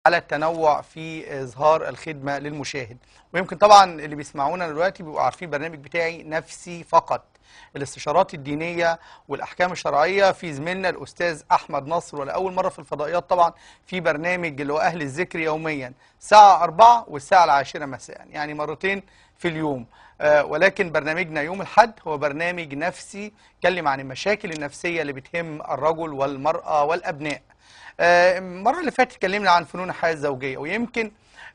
على التنوع في اظهار الخدمه للمشاهد ويمكن طبعا اللي بيسمعونا دلوقتي بيبقوا عارفين البرنامج بتاعي نفسي فقط الاستشارات الدينيه والاحكام الشرعيه في زميلنا الاستاذ احمد نصر ولاول مره في الفضائيات طبعا في برنامج اللي هو اهل الذكر يوميا الساعه 4 والساعه العاشرة مساء يعني مرتين في اليوم آه، ولكن برنامجنا يوم الحد هو برنامج نفسي يتكلم عن المشاكل النفسيه اللي بتهم الرجل والمراه والابناء آه، المره اللي فاتت اتكلمنا عن فنون الحياه الزوجيه ويمكن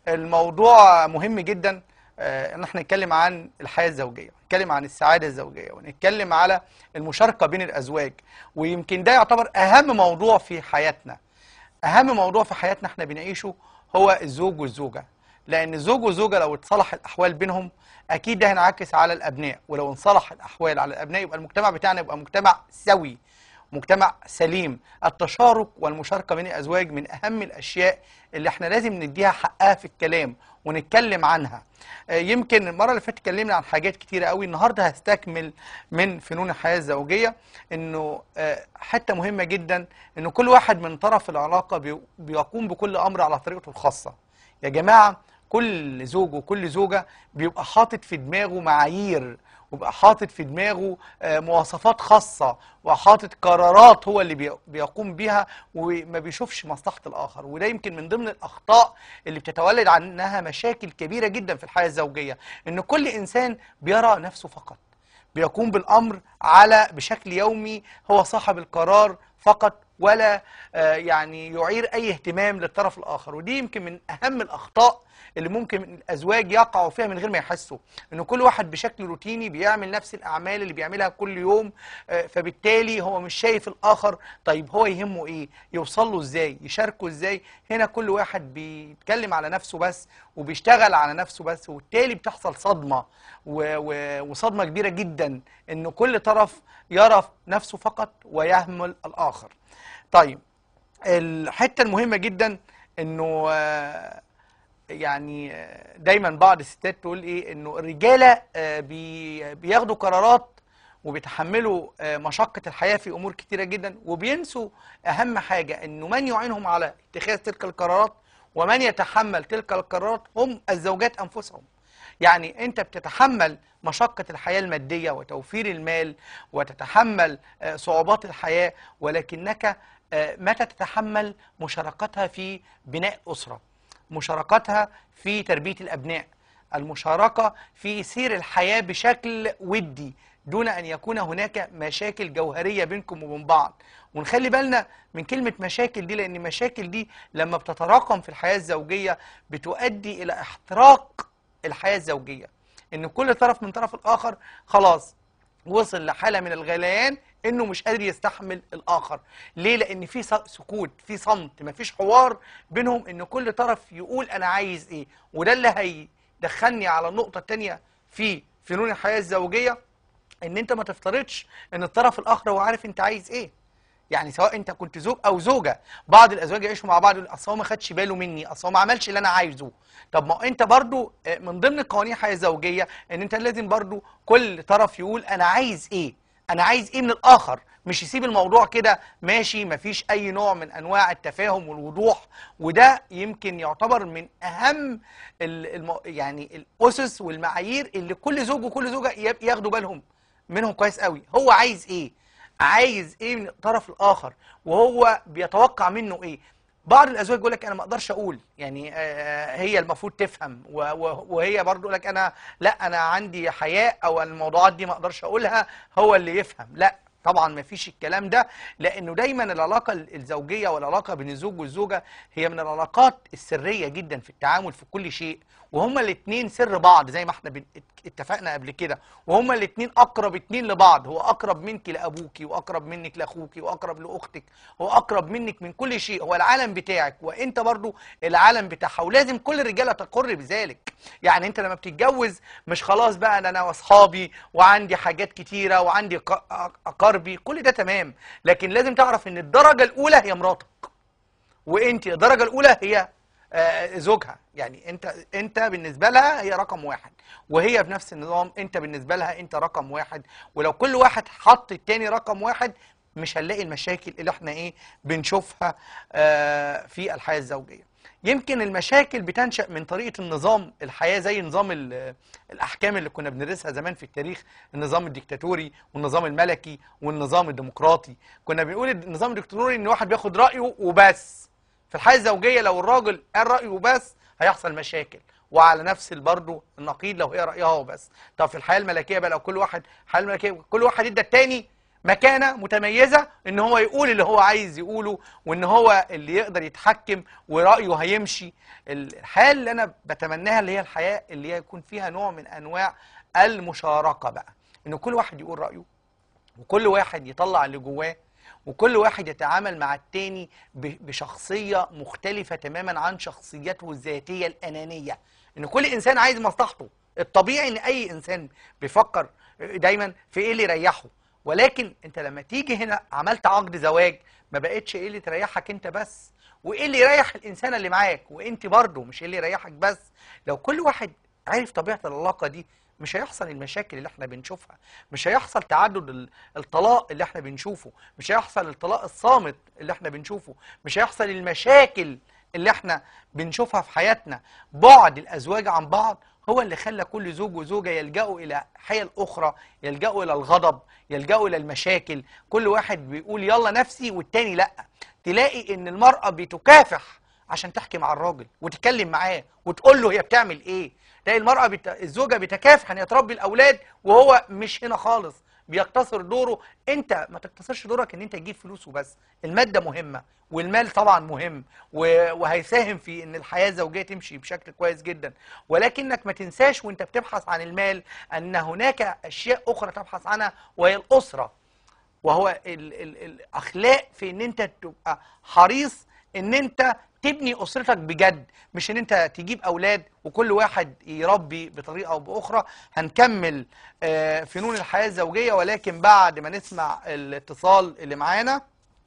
الموضوع مهم جدا آه، ان احنا نتكلم عن الحياه الزوجيه نتكلم عن السعاده الزوجيه ونتكلم على المشاركه بين الازواج ويمكن ده يعتبر اهم موضوع في حياتنا اهم موضوع في حياتنا احنا بنعيشه هو الزوج والزوجه لان الزوج والزوجه لو اتصلح الاحوال بينهم اكيد ده هينعكس على الابناء ولو انصلح الاحوال على الابناء يبقى المجتمع بتاعنا يبقى مجتمع سوي مجتمع سليم التشارك والمشاركه بين الازواج من اهم الاشياء اللي احنا لازم نديها حقها في الكلام ونتكلم عنها آه، يمكن المره اللي فاتت اتكلمنا عن حاجات كتيره قوي النهارده هستكمل من فنون الحياه الزوجيه انه آه، حته مهمه جدا انه كل واحد من طرف العلاقه بي- بيقوم بكل امر على طريقته الخاصه يا جماعه كل زوج وكل زوجه بيبقى حاطط في دماغه معايير وبقى حاطط في دماغه آه، مواصفات خاصة وحاطط قرارات هو اللي بي- بيقوم بيها وما بيشوفش مصلحة الآخر وده يمكن من ضمن الأخطاء اللي بتتولد عنها مشاكل كبيرة جدا في الحياة الزوجية إن كل إنسان بيرى نفسه فقط بيقوم بالأمر على بشكل يومي هو صاحب القرار فقط ولا آه، يعني يعير أي اهتمام للطرف الآخر ودي يمكن من أهم الأخطاء اللي ممكن الازواج يقعوا فيها من غير ما يحسوا ان كل واحد بشكل روتيني بيعمل نفس الاعمال اللي بيعملها كل يوم آه، فبالتالي هو مش شايف الاخر طيب هو يهمه ايه يوصل له ازاي يشاركه ازاي هنا كل واحد بيتكلم على نفسه بس وبيشتغل على نفسه بس وبالتالي بتحصل صدمه و... و... وصدمه كبيره جدا ان كل طرف يرى نفسه فقط ويهمل الاخر طيب الحته المهمه جدا انه آه، يعني آه، دايما بعض الستات تقول ايه انه الرجاله آه، بي- بياخدوا قرارات وبيتحملوا آه، مشقة الحياة في أمور كتيرة جدا وبينسوا أهم حاجة إنه من يعينهم على اتخاذ تلك القرارات ومن يتحمل تلك القرارات هم الزوجات أنفسهم يعني أنت بتتحمل مشقة الحياة المادية وتوفير المال وتتحمل آه، صعوبات الحياة ولكنك آه، متى تتحمل مشاركتها في بناء أسرة مشاركتها في تربية الأبناء المشاركة في سير الحياة بشكل ودي دون أن يكون هناك مشاكل جوهرية بينكم وبين بعض ونخلي بالنا من كلمة مشاكل دي لأن المشاكل دي لما بتتراكم في الحياة الزوجية بتؤدي إلى احتراق الحياة الزوجية إن كل طرف من طرف الآخر خلاص وصل لحالة من الغليان انه مش قادر يستحمل الاخر ليه لان في ص- سكوت في صمت مفيش حوار بينهم ان كل طرف يقول انا عايز ايه وده اللي هيدخلني على النقطة التانية في فنون الحياة الزوجية ان انت ما تفترضش ان الطرف الاخر هو عارف انت عايز ايه يعني سواء انت كنت زوج او زوجه بعض الازواج يعيشوا مع بعض يقول اصل هو ما خدش باله مني اصل هو ما عملش اللي انا عايزه طب ما انت برضو آه، من ضمن قوانين الحياه الزوجيه ان انت لازم برضو كل طرف يقول انا عايز ايه انا عايز ايه من الاخر مش يسيب الموضوع كده ماشي مفيش اي نوع من انواع التفاهم والوضوح وده يمكن يعتبر من اهم ال- الم... يعني الاسس والمعايير اللي كل زوج وكل زوجه يب- ياخدوا بالهم منهم كويس قوي هو عايز ايه عايز ايه من الطرف الاخر وهو بيتوقع منه ايه بعض الازواج يقول لك انا ما اقدرش اقول يعني آه، هي المفروض تفهم و- و- وهي برضه يقول لك انا لا انا عندي حياء او الموضوعات دي ما اقدرش اقولها هو اللي يفهم لا طبعا ما فيش الكلام ده لانه دايما العلاقه الزوجيه والعلاقه بين الزوج والزوجه هي من العلاقات السريه جدا في التعامل في كل شيء وهما الاثنين سر بعض زي ما احنا بن- اتفقنا قبل كده وهما الاثنين اقرب اتنين لبعض هو اقرب منك لابوكي واقرب منك لاخوكي واقرب لاختك هو اقرب منك من كل شيء هو العالم بتاعك وانت برضو العالم بتاعها ولازم كل الرجاله تقر بذلك يعني انت لما بتتجوز مش خلاص بقى انا انا واصحابي وعندي حاجات كتيره وعندي ق- اقاربي كل ده تمام لكن لازم تعرف ان الدرجه الاولى هي مراتك وانت الدرجه الاولى هي آه، زوجها يعني انت انت بالنسبه لها هي رقم واحد وهي بنفس النظام انت بالنسبه لها انت رقم واحد ولو كل واحد حط التاني رقم واحد مش هنلاقي المشاكل اللي احنا ايه بنشوفها آه، في الحياه الزوجيه يمكن المشاكل بتنشأ من طريقة النظام الحياة زي نظام ال- الأحكام اللي كنا بندرسها زمان في التاريخ النظام الديكتاتوري والنظام الملكي والنظام الديمقراطي كنا بنقول النظام الديكتاتوري إن واحد بياخد رأيه وبس في الحياة الزوجية لو الراجل قال رأيه وبس هيحصل مشاكل وعلى نفس برضه النقيض لو هي رأيها وبس طب في الحياة الملكية بقى لو كل واحد الحياة الملكية كل واحد ادى التاني مكانة متميزة ان هو يقول اللي هو عايز يقوله وان هو اللي يقدر يتحكم ورأيه هيمشي الحياة اللي انا بتمناها اللي هي الحياة اللي هي يكون فيها نوع من انواع المشاركة بقى ان كل واحد يقول رأيه وكل واحد يطلع اللي جواه وكل واحد يتعامل مع التاني ب- بشخصية مختلفة تماما عن شخصيته الذاتية الأنانية إن كل إنسان عايز مصلحته الطبيعي إن أي إنسان بيفكر دايما في إيه اللي يريحه ولكن أنت لما تيجي هنا عملت عقد زواج ما بقتش إيه اللي تريحك أنت بس وإيه اللي يريح الإنسان اللي معاك وأنت برضه مش إيه اللي يريحك بس لو كل واحد عارف طبيعة العلاقة دي مش هيحصل المشاكل اللي احنا بنشوفها مش هيحصل تعدد ال- الطلاق اللي احنا بنشوفه مش هيحصل الطلاق الصامت اللي احنا بنشوفه مش هيحصل المشاكل اللي احنا بنشوفها في حياتنا بعد الازواج عن بعض هو اللي خلى كل زوج وزوجة يلجأوا إلى حيل أخرى يلجأوا إلى الغضب يلجأوا إلى المشاكل كل واحد بيقول يلا نفسي والتاني لأ تلاقي إن المرأة بتكافح عشان تحكي مع الراجل وتتكلم معاه وتقول له هي بتعمل ايه تلاقي المرأة بت... الزوجة بتكافح ان هي تربي الاولاد وهو مش هنا خالص بيقتصر دوره انت ما تقتصرش دورك ان انت تجيب فلوس وبس المادة مهمة والمال طبعا مهم و... وهيساهم في ان الحياة الزوجية تمشي بشكل كويس جدا ولكنك ما تنساش وانت بتبحث عن المال ان هناك اشياء اخرى تبحث عنها وهي الاسرة وهو ال ال الاخلاق في ان انت تبقى حريص ان انت تبني اسرتك بجد مش ان انت تجيب اولاد وكل واحد يربي بطريقه او باخرى هنكمل آه، فنون الحياه الزوجيه ولكن بعد ما نسمع الاتصال اللي معانا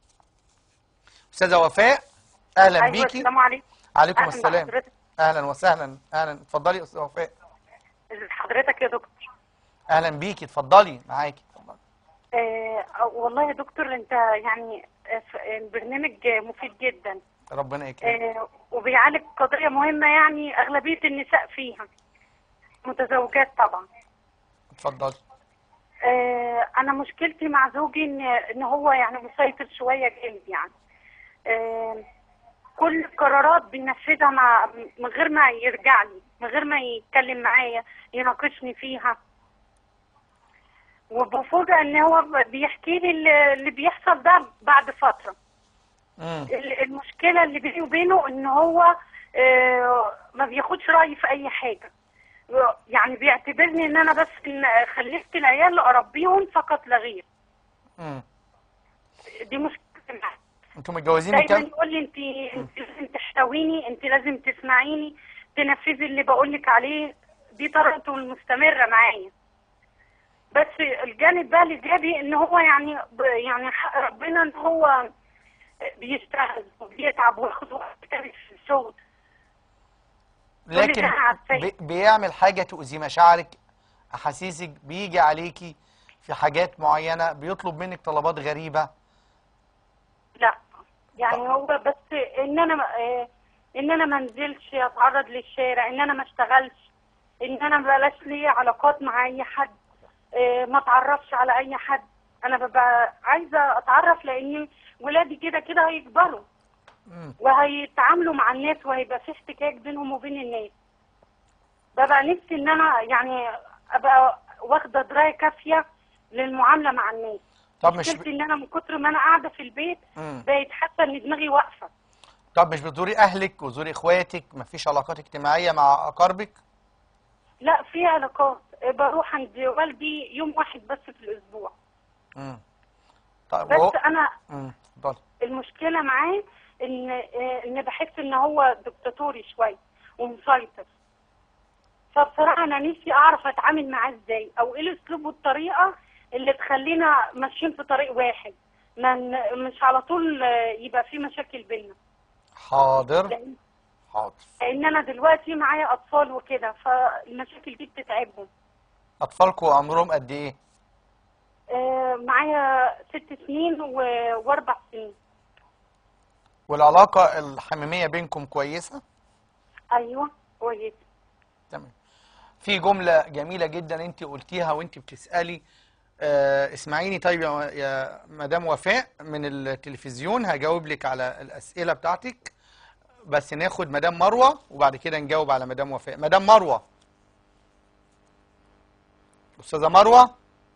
استاذه وفاء اهلا ايوه بيكي السلام عليكم عليكم أهلاً السلام بحضرتك. اهلا وسهلا اهلا اتفضلي يا استاذه وفاء ازي حضرتك يا دكتور اهلا بيكي اتفضلي معاكي اتفضلي. آه والله يا دكتور انت يعني آه، ف- البرنامج مفيد جدا ربنا يكرمك آه وبيعالج قضية مهمة يعني أغلبية النساء فيها متزوجات طبعا اتفضلي آه أنا مشكلتي مع زوجي إن إن هو يعني مسيطر شوية جامد يعني آه كل القرارات بينفذها مع من غير ما يرجع لي من غير ما يتكلم معايا يناقشني فيها وبفوجئ ان هو بيحكي لي اللي- اللي بيحصل ده بعد فتره امم ال- المشكله اللي بيني وبينه ان هو آه، ما بياخدش رايي في اي حاجه يعني بيعتبرني ان انا بس إن خلفت العيال اربيهم فقط لا غير امم دي مشكله معاه. انتوا متجوزين من دايما كام يقول لي انت انت لازم تحتويني انت لازم تسمعيني تنفذي اللي بقول لك عليه دي طريقته المستمره معايا بس الجانب بقى الايجابي ان هو يعني ب- يعني حق ربنا ان هو بيشتغل وبيتعب وياخد وقت كامل في الشغل لكن ده عارفاه. بي- بيعمل حاجة تؤذي مشاعرك أحاسيسك بيجي عليكي في حاجات معينة بيطلب منك طلبات غريبة لا يعني هو بس ان انا آه، ان انا ما انزلش اتعرض للشارع ان انا ما اشتغلش ان انا ما بلاش ليا علاقات مع اي حد آه، ما اتعرفش على اي حد انا ببقى عايزه اتعرف لان ولادي كده كده هيكبروا مم. وهيتعاملوا مع الناس وهيبقى في احتكاك بينهم وبين الناس ببقى نفسي ان انا يعني ابقى واخده درايه كافيه للمعامله مع الناس طب مش مشكلتي ان انا من كتر ما انا قاعده في البيت مم. بقيت حاسه ان دماغي واقفه طب مش بتزوري أهلك وزوري إخواتك مفيش علاقات اجتماعية مع أقاربك لا في علاقات بروح عند والدي يوم واحد بس في الاسبوع مم. طب بس وهو انا مم. اتفضلي المشكله معاه ان آه، ان بحس ان هو دكتاتوري شويه ومسيطر فبصراحه انا نفسي اعرف اتعامل معاه ازاي او ايه الاسلوب والطريقه اللي تخلينا ماشيين في طريق واحد ما ن- مش على طول آه، يبقى في مشاكل بينا حاضر لان حاضر لأن انا دلوقتي معايا اطفال وكده فالمشاكل دي بتتعبهم أطفالكم عمرهم قد إيه آه، معايا ست سنين و- واربع سنين والعلاقه الحميميه بينكم كويسه ايوه كويس تمام في جمله جميله جدا انت قلتيها وانت بتسالي آه اسمعيني طيب يا يا مدام وفاء من التلفزيون هجاوب لك على الاسئله بتاعتك بس ناخد مدام مروه وبعد كده نجاوب على مدام وفاء مدام مروه استاذه مروه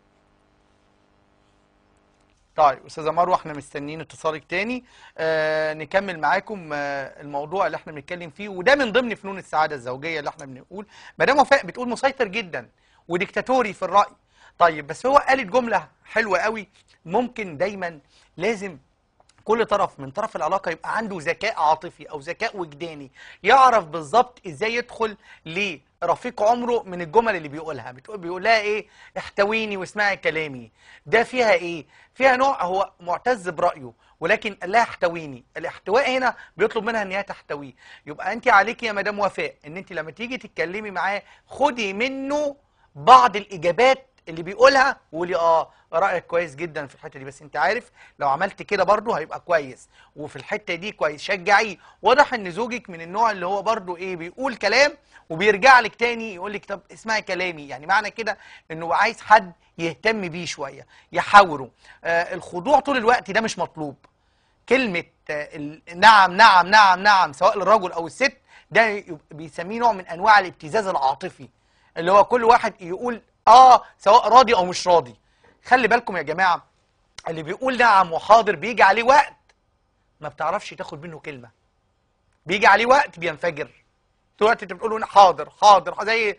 طيب استاذه مروه احنا مستنيين اتصالك تاني آه نكمل معاكم آه الموضوع اللي احنا بنتكلم فيه وده من ضمن فنون السعاده الزوجيه اللي احنا بنقول مدام وفاء بتقول مسيطر جدا وديكتاتوري في الراي طيب بس هو قالت جمله حلوه قوي ممكن دايما لازم كل طرف من طرف العلاقه يبقى عنده ذكاء عاطفي او ذكاء وجداني يعرف بالظبط ازاي يدخل لرفيق عمره من الجمل اللي بيقولها بتقول بيقول لها ايه احتويني واسمعي كلامي ده فيها ايه فيها نوع هو معتز برايه ولكن قال لها احتويني الاحتواء هنا بيطلب منها ان هي تحتويه يبقى انت عليك يا مدام وفاء ان انت لما تيجي تتكلمي معاه خدي منه بعض الاجابات اللي بيقولها وقولي اه رايك كويس جدا في الحته دي بس انت عارف لو عملت كده برضه هيبقى كويس وفي الحته دي كويس شجعيه واضح ان زوجك من النوع اللي هو برضه ايه بيقول كلام وبيرجع لك تاني يقول لك طب اسمعي كلامي يعني معنى كده انه عايز حد يهتم بيه شويه يحاوره آه الخضوع طول الوقت ده مش مطلوب كلمه آه ال- نعم نعم نعم نعم سواء للرجل او الست ده يبقى بيسميه نوع من انواع الابتزاز العاطفي اللي هو كل واحد يقول اه سواء راضي او مش راضي خلي بالكم يا جماعه اللي بيقول نعم وحاضر بيجي عليه وقت ما بتعرفش تاخد منه كلمه بيجي عليه وقت بينفجر طول الوقت انت بتقول له حاضر حاضر زي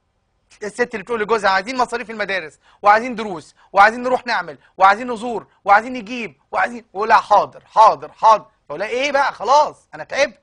الست اللي بتقول لجوزها عايزين مصاريف المدارس وعايزين دروس وعايزين نروح نعمل وعايزين نزور وعايزين نجيب وعايزين ويقول لها حاضر حاضر حاضر تقول لها ايه بقى خلاص انا تعبت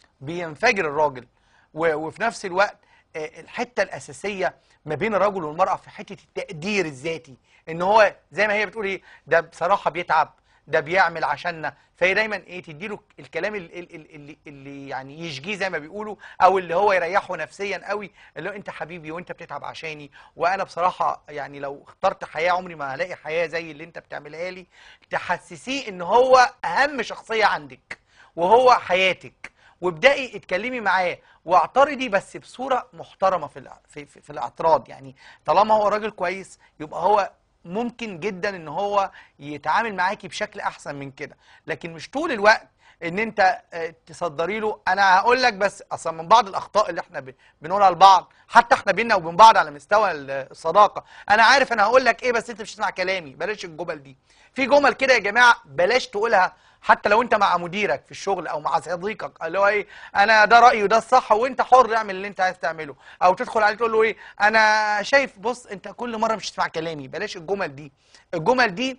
بينفجر الراجل و- وفي نفس الوقت آه، الحته الاساسيه ما بين الرجل والمراه في حته التقدير الذاتي ان هو زي ما هي بتقول ايه ده بصراحه بيتعب ده بيعمل عشاننا فهي دايما ايه تديله الكلام ال- ال- ال- اللي, اللي يعني يشجيه زي ما بيقولوا او اللي هو يريحه نفسيا قوي اللي هو انت حبيبي وانت بتتعب عشاني وانا بصراحه يعني لو اخترت حياه عمري ما هلاقي حياه زي اللي انت بتعملها لي تحسسيه ان هو اهم شخصيه عندك وهو حياتك وابدأي اتكلمي معاه واعترضي بس بصورة محترمة في الع- في, في, في الاعتراض يعني طالما هو راجل كويس يبقى هو ممكن جدا ان هو يتعامل معاكي بشكل احسن من كده لكن مش طول الوقت ان انت آه، تصدري له انا هقول لك بس اصلا من بعض الاخطاء اللي احنا ب- بنقولها لبعض حتى احنا بينا وبين بعض على مستوى ال- الصداقه انا عارف انا هقول لك ايه بس انت مش هتسمع كلامي بلاش الجمل دي في جمل كده يا جماعه بلاش تقولها حتى لو انت مع مديرك في الشغل او مع صديقك اللي هو ايه انا ده رايي وده الصح وانت حر اعمل اللي انت عايز تعمله او تدخل عليه تقول له ايه انا شايف بص انت كل مره مش تسمع كلامي بلاش الجمل دي الجمل دي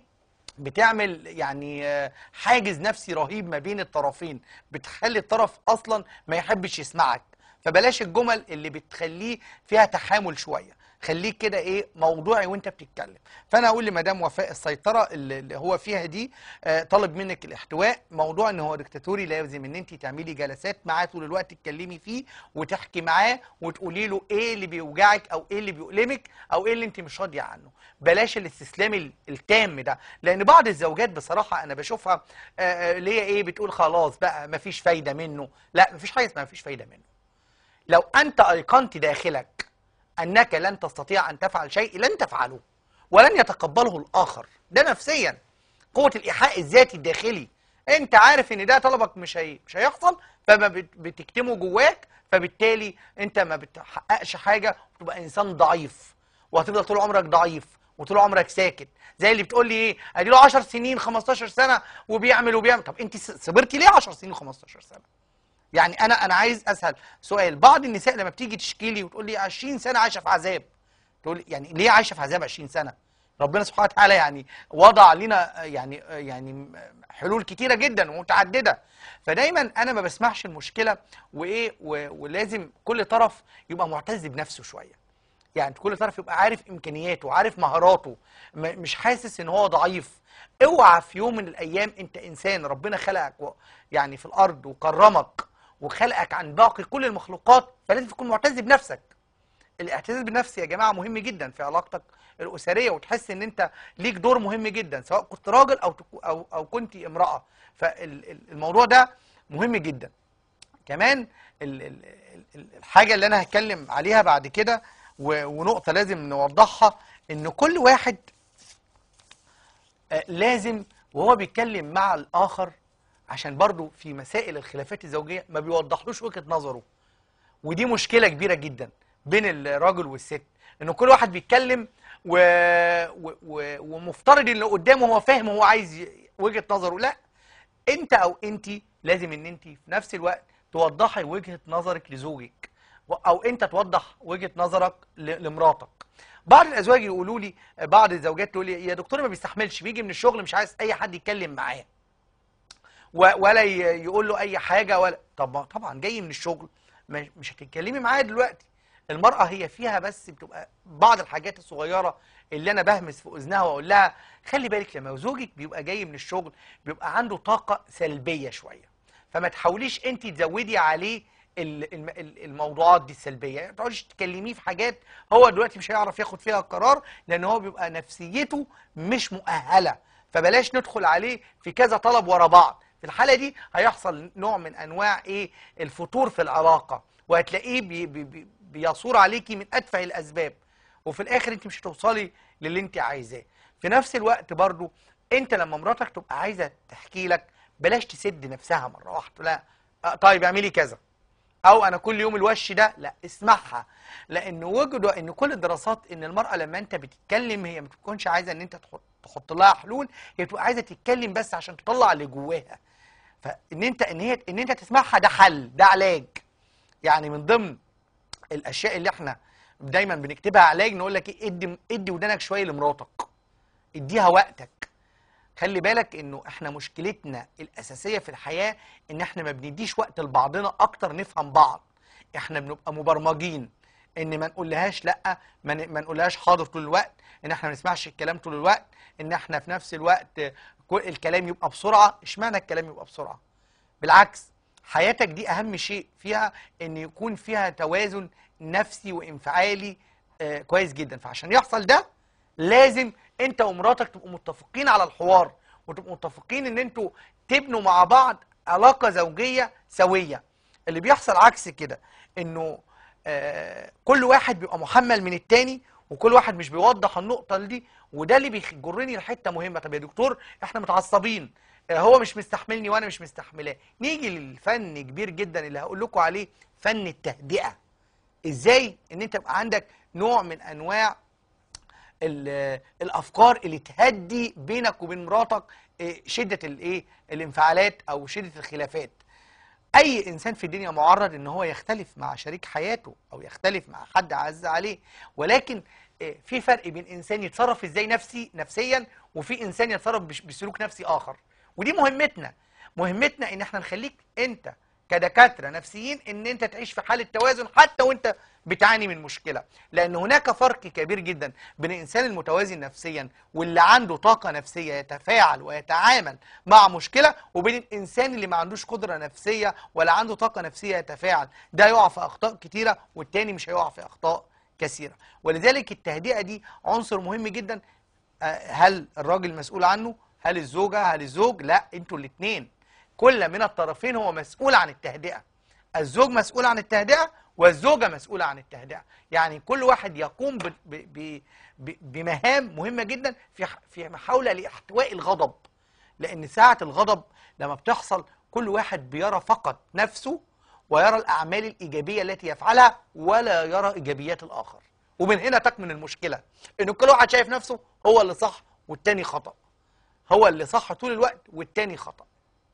بتعمل يعني آه، حاجز نفسي رهيب ما بين الطرفين بتخلي الطرف اصلا ما يحبش يسمعك فبلاش الجمل اللي بتخليه فيها تحامل شويه خليك كده ايه موضوعي وانت بتتكلم فانا اقول لمدام وفاء السيطره اللي اللي هو فيها دي آه، طلب منك الاحتواء موضوع ان هو ديكتاتوري لازم ان انت تعملي جلسات معاه طول الوقت تتكلمي فيه وتحكي معاه وتقولي له ايه اللي بيوجعك او ايه اللي بيؤلمك او ايه اللي انت مش راضيه عنه بلاش الاستسلام ال- التام ده لان بعض الزوجات بصراحه انا بشوفها آه، آه، اللي هي ايه بتقول خلاص بقى مفيش فايده منه لا مفيش حاجه اسمها مفيش فايده منه لو انت ايقنت داخلك انك لن تستطيع ان تفعل شيء لن تفعله ولن يتقبله الاخر ده نفسيا قوه الايحاء الذاتي الداخلي انت عارف ان ده طلبك مش هي مش هيحصل فما بت- بتكتمه جواك فبالتالي انت ما بتحققش حاجه وتبقى انسان ضعيف وهتفضل طول عمرك ضعيف وطول عمرك ساكت زي اللي بتقول لي ايه ادي له 10 سنين 15 سنه وبيعمل وبيعمل طب انت صبرتي ليه 10 سنين و15 سنه يعني انا انا عايز اسال سؤال بعض النساء لما بتيجي تشكي لي وتقول لي 20 سنه عايشه في عذاب تقول لي يعني ليه عايشه في عذاب 20 سنه ربنا سبحانه وتعالى يعني وضع لنا يعني يعني حلول كتيره جدا ومتعدده فدايما انا ما بسمعش المشكله وايه و- ولازم كل طرف يبقى معتز بنفسه شويه يعني كل طرف يبقى عارف امكانياته عارف مهاراته م- مش حاسس ان هو ضعيف اوعى في يوم من الايام انت انسان ربنا خلقك و- يعني في الارض وكرمك وخلقك عن باقي كل المخلوقات فلازم تكون معتز بنفسك الاعتزاز بالنفس يا جماعه مهم جدا في علاقتك الاسريه وتحس ان انت ليك دور مهم جدا سواء كنت راجل او تكو- او او كنت امراه فالموضوع ده مهم جدا كمان ال- ال- ال- الحاجه اللي انا هتكلم عليها بعد كده و- ونقطه لازم نوضحها ان كل واحد آه، لازم وهو بيتكلم مع الاخر عشان برضو في مسائل الخلافات الزوجيه ما بيوضحلوش وجهه نظره ودي مشكله كبيره جدا بين الراجل والست ان كل واحد بيتكلم و... و... و... ومفترض ان اللي قدامه هو فاهم هو عايز ي- وجهه نظره لا انت او انت لازم ان انت في نفس الوقت توضحي وجهه نظرك لزوجك و- او انت توضح وجهه نظرك ل... لمراتك بعض الازواج يقولوا لي بعض الزوجات تقول لي يا دكتور ما بيستحملش بيجي من الشغل مش عايز اي حد يتكلم معاه و- ولا ي- يقول له اي حاجه ولا طب ما- طبعا جاي من الشغل مش مش هتتكلمي معايا دلوقتي المراه هي فيها بس بتبقى بعض الحاجات الصغيره اللي انا بهمس في اذنها واقول لها خلي بالك لما زوجك بيبقى جاي من الشغل بيبقى عنده طاقه سلبيه شويه فما تحاوليش انت تزودي عليه ال- الم- ال- الموضوعات دي السلبيه ما تقعديش تكلميه في حاجات هو دلوقتي مش هيعرف ياخد فيها قرار لان هو بيبقى نفسيته مش مؤهله فبلاش ندخل عليه في كذا طلب ورا بعض في الحاله دي هيحصل نوع من انواع ايه الفتور في العلاقه وهتلاقيه بي بي بي بيصور عليكي من اتفه الاسباب وفي الاخر انت مش هتوصلي للي انت عايزاه في نفس الوقت برضو انت لما مراتك تبقى عايزه تحكي لك بلاش تسد نفسها مره واحده لا آه، طيب اعملي كذا او انا كل يوم الوش ده لا اسمعها لان وجدوا ان كل الدراسات ان المراه لما انت بتتكلم هي ما بتكونش عايزه ان انت تحط تحط لها حلول هي بتبقى عايزه تتكلم بس عشان تطلع اللي جواها فان انت ان هي ان انت تسمعها ده حل ده علاج يعني من ضمن الاشياء اللي احنا دايما بنكتبها علاج نقول لك ايه ادي ادي ودانك شويه لمراتك اديها وقتك خلي بالك انه احنا مشكلتنا الاساسيه في الحياه ان احنا ما بنديش وقت لبعضنا اكتر نفهم بعض احنا بنبقى مبرمجين ان ما نقولهاش لا ما ن- ما نقولهاش حاضر طول الوقت ان احنا ما نسمعش الكلام طول الوقت ان احنا في نفس الوقت كل الكلام يبقى بسرعه اشمعنى الكلام يبقى بسرعه بالعكس حياتك دي اهم شيء فيها ان يكون فيها توازن نفسي وانفعالي آه كويس جدا فعشان يحصل ده لازم انت ومراتك تبقوا متفقين على الحوار وتبقوا متفقين ان انتوا تبنوا مع بعض علاقه زوجيه سويه اللي بيحصل عكس كده انه آه كل واحد بيبقى محمل من التاني وكل واحد مش بيوضح النقطه دي وده اللي بيجرني لحته مهمه طب يا دكتور احنا متعصبين آه، هو مش مستحملني وانا مش مستحملاه نيجي للفن كبير جدا اللي هقول لكم عليه فن التهدئه ازاي ان انت يبقى عندك نوع من انواع ال- الافكار اللي تهدي بينك وبين مراتك إيه، شده الايه الانفعالات او شده الخلافات اي انسان في الدنيا معرض ان هو يختلف مع شريك حياته او يختلف مع حد عز عليه ولكن إيه، في فرق بين انسان يتصرف ازاي نفسي نفسيا وفي انسان يتصرف بش- بسلوك نفسي اخر ودي مهمتنا مهمتنا ان احنا نخليك انت كدكاتره نفسيين ان انت تعيش في حاله توازن حتى وانت بتعاني من مشكله لان هناك فرق كبير جدا بين الانسان المتوازن نفسيا واللي عنده طاقه نفسيه يتفاعل ويتعامل مع مشكله وبين الانسان اللي ما عندوش قدره نفسيه ولا عنده طاقه نفسيه يتفاعل ده يقع في اخطاء كتيره والتاني مش هيقع في اخطاء كثيره ولذلك التهدئه دي عنصر مهم جدا آه، هل الراجل مسؤول عنه هل الزوجه هل الزوج لا انتوا الاثنين كل من الطرفين هو مسؤول عن التهدئه الزوج مسؤول عن التهدئه والزوجه مسؤوله عن التهدئه يعني كل واحد يقوم ب- ب- ب- ب- بمهام مهمه جدا في ح- في محاوله لاحتواء الغضب لان ساعه الغضب لما بتحصل كل واحد بيرى فقط نفسه ويرى الاعمال الايجابيه التي يفعلها ولا يرى ايجابيات الاخر ومن هنا تكمن المشكله ان كل واحد شايف نفسه هو اللي صح والتاني خطأ هو اللي صح طول الوقت والتاني خطأ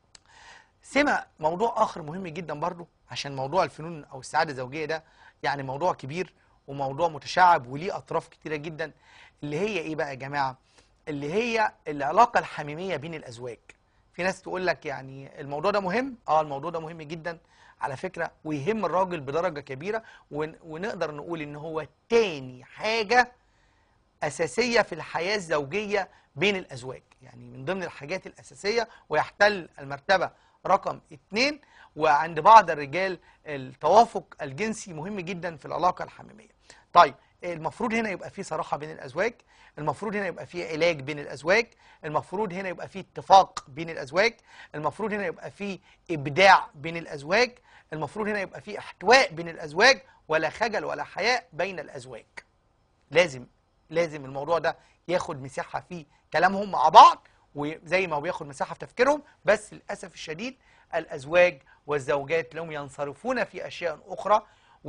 سمع موضوع اخر مهم جدا برضو عشان موضوع الفنون او السعاده الزوجيه ده يعني موضوع كبير وموضوع متشعب وليه اطراف كتيره جدا اللي هي ايه بقى يا جماعه اللي هي العلاقه الحميميه بين الازواج في ناس تقول لك يعني الموضوع ده مهم اه الموضوع ده مهم جدا على فكره ويهم الراجل بدرجه كبيره ون- ونقدر نقول ان هو تاني حاجه أساسية في الحياة الزوجية بين الأزواج يعني من ضمن الحاجات الأساسية ويحتل المرتبة رقم اتنين وعند بعض الرجال التوافق الجنسي مهم جدا في العلاقة الحميمية طيب المفروض هنا يبقى في صراحة بين الأزواج المفروض هنا يبقى في علاج بين الأزواج المفروض هنا يبقى في اتفاق بين الأزواج المفروض هنا يبقى في إبداع بين الأزواج المفروض هنا يبقى في احتواء بين الأزواج ولا خجل ولا حياء بين الأزواج لازم لازم الموضوع ده ياخد مساحة في كلامهم مع بعض وزي ما هو بياخد مساحة في تفكيرهم بس للأسف الشديد الأزواج والزوجات لهم ينصرفون في أشياء أخرى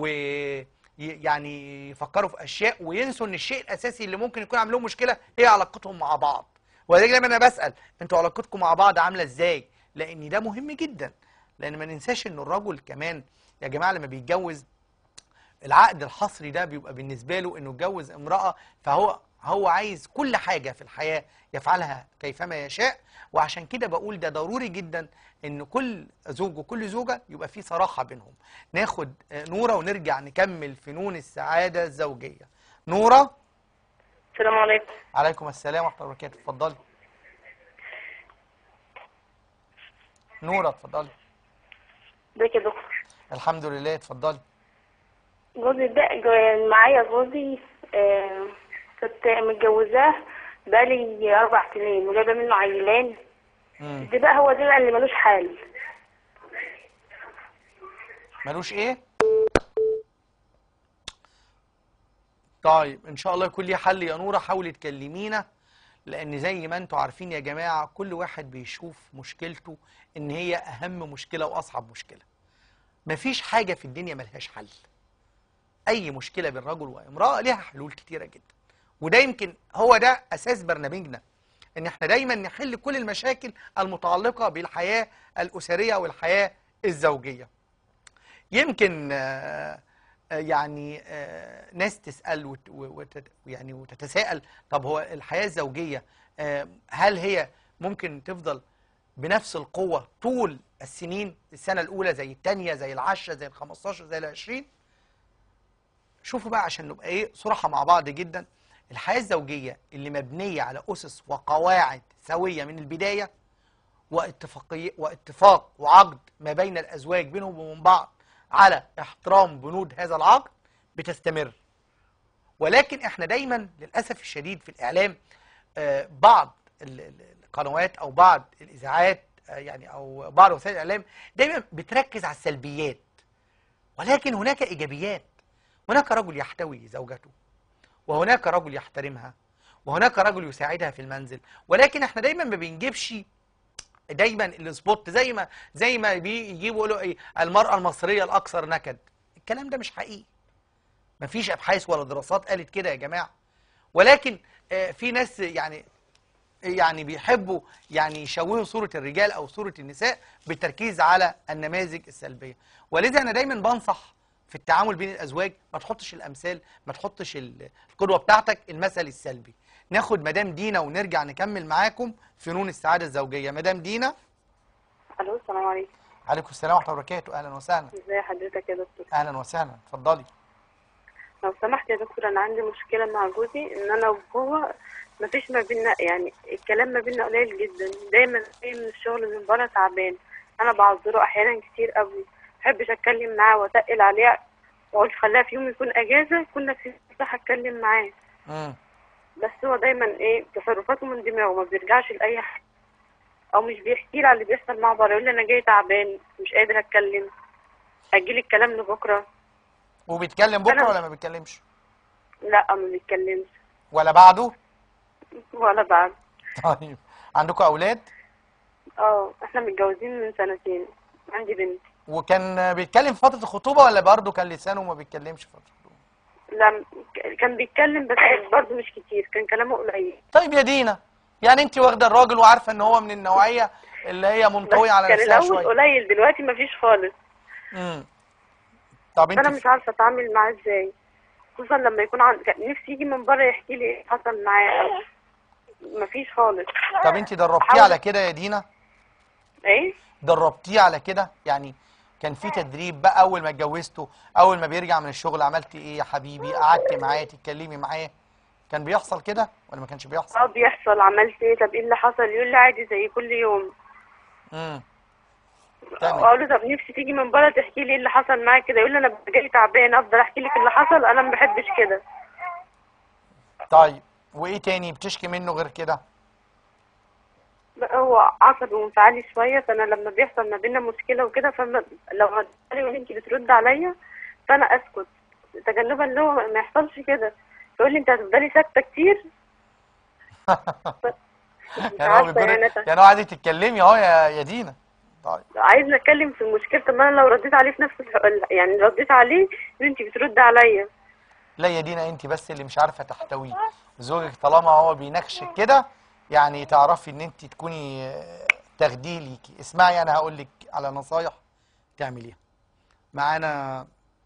ويعني يفكروا في أشياء وينسوا إن الشيء الأساسي اللي ممكن يكون عامل لهم مشكلة هي علاقتهم مع بعض ولذلك دايما أنا بسأل أنتوا علاقتكم مع بعض عاملة إزاي؟ لأن ده مهم جدا لأن ما ننساش إن الرجل كمان يا جماعة لما بيتجوز العقد الحصري ده بيبقى بالنسبة له انه اتجوز امرأة فهو هو عايز كل حاجة في الحياة يفعلها كيفما يشاء وعشان كده بقول ده ضروري جدا ان كل زوج وكل زوجة يبقى في صراحة بينهم ناخد آه، نورة ونرجع نكمل فنون السعادة الزوجية نورة السلام عليكم عليكم السلام ورحمة الله وبركاته اتفضلي نورة اتفضلي ازيك يا دكتور الحمد لله اتفضلي جوزي ده جو- معايا جوزي آه، كنت متجوزاه بقالي أربع سنين وجايبة منه عيلين مم. ده بقى هو ده بقى اللي ملوش حل ملوش ايه طيب ان شاء الله يكون ليه حل يا نوره حاولي تكلمينا لان زي ما انتوا عارفين يا جماعه كل واحد بيشوف مشكلته ان هي اهم مشكله واصعب مشكله مفيش حاجه في الدنيا ملهاش حل اي مشكله بين رجل وامراه ليها حلول كتيره جدا وده يمكن هو ده اساس برنامجنا ان احنا دايما نحل كل المشاكل المتعلقه بالحياه الاسريه والحياه الزوجيه يمكن آه، آه، يعني آه، ناس تسأل وت- و- وتت يعني وتتساءل طب هو الحياة الزوجية آه، هل هي ممكن تفضل بنفس القوة طول السنين السنة الأولى زي الثانية زي العشرة زي الخمستاشر زي العشرين شوفوا بقى عشان نبقى ايه صراحة مع بعض جدا الحياة الزوجية اللي مبنية على أسس وقواعد سوية من البداية واتفاقية واتفاق وعقد ما بين الأزواج بينهم وبين بعض على احترام بنود هذا العقد بتستمر ولكن احنا دايما للأسف الشديد في الإعلام آه، بعض ال- ال- القنوات أو بعض الإذاعات آه، يعني أو بعض وسائل الإعلام دايما بتركز على السلبيات ولكن هناك إيجابيات هناك رجل يحتوي زوجته وهناك رجل يحترمها وهناك رجل يساعدها في المنزل ولكن احنا دايما ما بنجيبش دايما السبوت زي ما زي ما بيجيبوا يقولوا ايه المرأة المصرية الأكثر نكد الكلام ده مش حقيقي مفيش أبحاث ولا دراسات قالت كده يا جماعة ولكن آه، في ناس يعني يعني بيحبوا يعني يشوهوا صورة الرجال أو صورة النساء بالتركيز على النماذج السلبية ولذا أنا دايما بنصح في التعامل بين الأزواج ما تحطش الأمثال ما تحطش ال- القدوة بتاعتك المثل السلبي ناخد مدام دينا ونرجع نكمل معاكم فنون السعادة الزوجية مدام دينا الو السلام عليكم عليكم السلام ورحمة الله وبركاته أهلا وسهلا ازي حضرتك يا دكتور أهلا وسهلا اتفضلي لو سمحت يا دكتور انا عندي مشكله مع جوزي ان انا وهو مفيش ما بينا يعني الكلام ما بينا قليل جدا دايما جاي من الشغل من بره تعبان انا بعذره احيانا كتير قوي محبش اتكلم معاه واتقل عليه واقول خليها في يوم يكون اجازه كنا في مساحه اتكلم معاه مم. بس هو دايما ايه تصرفاته من دماغه ما بيرجعش لاي حاجه او مش بيحكي لي على اللي بيحصل معاه بره يقول لي انا جاي تعبان مش قادر اتكلم اجيلي الكلام لبكره وبيتكلم بكرة أنا- ولا ما بيتكلمش لا ما بيتكلمش ولا بعده ولا بعد طيب عندكم أولاد اه احنا متجوزين من سنتين عندي بنت وكان بيتكلم في فترة الخطوبة ولا برضه كان لسانه ما بيتكلمش في فترة الخطوبة لا كان بيتكلم بس برضه مش كتير كان كلامه قليل طيب يا دينا يعني انت واخده الراجل وعارفه ان هو من النوعيه اللي هي بس منطويه على كان نفسها الاول شويه قليل دلوقتي مفيش خالص امم طب انا انت مش عارفه اتعامل معاه ازاي خصوصا لما يكون عند كان نفسي يجي من بره يحكي لي ايه حصل معاه أو مفيش خالص طب انت دربتيه حاول- على كده يا دينا ايه دربتيه على كده يعني كان في تدريب بقى اول ما اتجوزته اول ما بيرجع من الشغل عملتي ايه يا حبيبي قعدتي معاه تتكلمي معاه كان بيحصل كده ولا ما كانش بيحصل اه بيحصل عملت ايه طب ايه اللي حصل يقول لي عادي زي كل يوم امم تعمل اقول له طب نفسي تيجي من بره تحكي لي ايه اللي حصل معاك كده يقول لي انا جاي تعبان افضل احكي لك اللي حصل انا ما بحبش كده طيب وايه تاني بتشكي منه غير كده بقى هو عصبي وانفعالي شويه فانا لما بيحصل ما بيننا مشكله وكده فما لو هتقولي وان انت بترد عليا فانا اسكت تجنبا اللي هو ما يحصلش كده يقول لي انت هتفضلي ساكته كتير مش يعني هو عارفه بيقول يعني أت- يعني هو عايزك تتكلمي اهو يا يا دينا طيب عايزه اتكلم في المشكله طب ما انا لو رديت عليه في نفس الح... يعني رديت عليه يقول انت بترد عليا لا يا دينا انت بس اللي مش عارفه تحتويه زوجك طالما هو بيناقشك كده يعني تعرفي ان انت تكوني آه، تاخديه ليكي اسمعي انا هقول لك على نصايح تعمليها معانا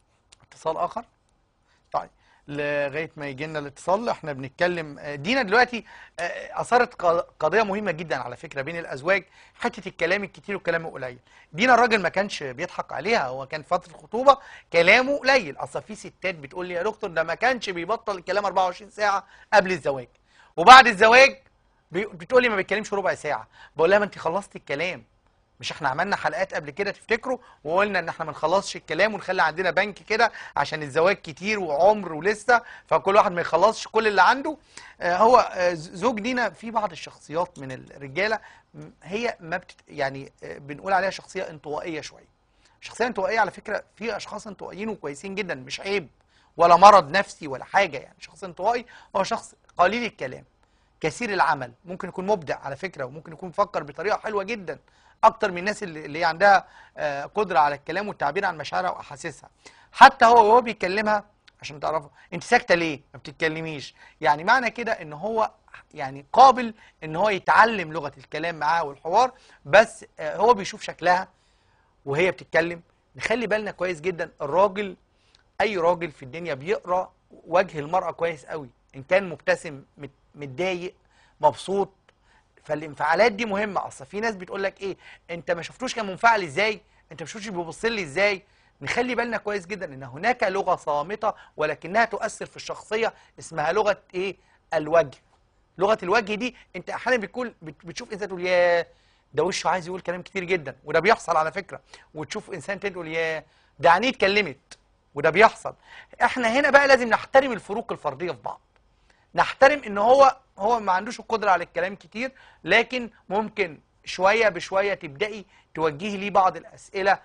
اتصال اخر طيب لغايه ما يجي لنا الاتصال احنا بنتكلم آه، دينا دلوقتي آه، اثارت ق- قضيه مهمه جدا على فكره بين الازواج حته الكلام الكتير والكلام القليل دينا الراجل ما كانش بيضحك عليها هو كان فتره خطوبه كلامه قليل اصل في ستات بتقول لي يا دكتور ده ما كانش بيبطل الكلام 24 ساعه قبل الزواج وبعد الزواج بي- بتقول لي ما بيتكلمش ربع ساعه بقول لها ما انت خلصتي الكلام مش احنا عملنا حلقات قبل كده تفتكروا وقلنا ان احنا ما نخلصش الكلام ونخلي عندنا بنك كده عشان الزواج كتير وعمر ولسه فكل واحد ما يخلصش كل اللي عنده آه هو آه ز- زوج دينا في بعض الشخصيات من الرجاله م- هي ما بتت يعني آه بنقول عليها شخصيه انطوائيه شويه شخصيه انطوائيه على فكره في اشخاص انطوائيين وكويسين جدا مش عيب ولا مرض نفسي ولا حاجه يعني شخص انطوائي هو شخص قليل الكلام كثير العمل ممكن يكون مبدع على فكره وممكن يكون بيفكر بطريقه حلوه جدا اكتر من الناس اللي اللي هي عندها آه، قدره على الكلام والتعبير عن مشاعرها واحاسيسها حتى هو وهو بيكلمها عشان تعرفوا انت ساكته ليه ما بتتكلميش يعني معنى كده ان هو يعني قابل ان هو يتعلم لغه الكلام معاها والحوار بس آه، هو بيشوف شكلها وهي بتتكلم نخلي بالنا كويس جدا الراجل اي راجل في الدنيا بيقرا وجه المراه كويس قوي ان كان مبتسم مت- متضايق مبسوط فالانفعالات دي مهمه اصل في ناس بتقول لك ايه انت ما شفتوش كان منفعل ازاي انت ما شفتوش بيبص لي ازاي نخلي بالنا كويس جدا ان هناك لغه صامته ولكنها تؤثر في الشخصيه اسمها لغه ايه الوجه لغه الوجه دي انت احيانا بتكون بت- بتشوف انسان تقول يا ده وشه عايز يقول كلام كتير جدا وده بيحصل على فكره وتشوف انسان تاني تقول يا ده عينيه اتكلمت وده بيحصل احنا هنا بقى لازم نحترم الفروق الفرديه في بعض نحترم ان هو هو ما عندوش القدره على الكلام كتير لكن ممكن شويه بشويه تبداي توجهي ليه بعض الاسئله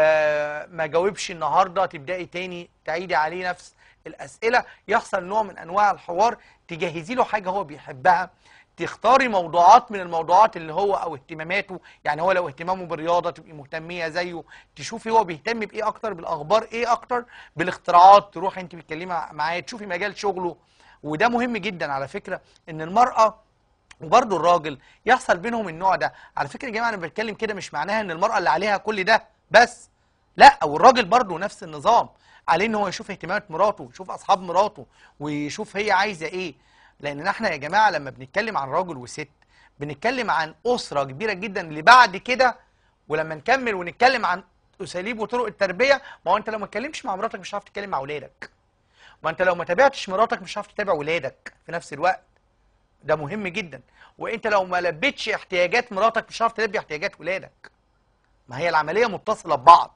آه ما جاوبش النهارده تبداي تاني تعيدي عليه نفس الاسئله يحصل نوع من انواع الحوار تجهزي له حاجه هو بيحبها تختاري موضوعات من الموضوعات اللي هو او اهتماماته يعني هو لو اهتمامه بالرياضه تبقي مهتميه زيه تشوفي هو بيهتم بايه اكتر بالاخبار ايه اكتر بالاختراعات تروحي انت بتتكلمي معاه تشوفي مجال شغله وده مهم جدا على فكره ان المراه وبرضه الراجل يحصل بينهم النوع ده على فكره يا جماعه انا بتكلم كده مش معناها ان المراه اللي عليها كل ده بس لا والراجل برضه نفس النظام عليه ان هو يشوف اهتمامات مراته يشوف اصحاب مراته ويشوف هي عايزه ايه لان احنا يا جماعه لما بنتكلم عن راجل وست بنتكلم عن اسره كبيره جدا اللي بعد كده ولما نكمل ونتكلم عن اساليب وطرق التربيه ما هو انت لو ما اتكلمش مع مراتك مش هتعرف تتكلم مع اولادك ما انت لو ما تابعتش مراتك مش هتعرف تتابع ولادك في نفس الوقت ده مهم جدا وانت لو ما لبيتش احتياجات مراتك مش هتعرف تلبي احتياجات ولادك ما هي العمليه متصله ببعض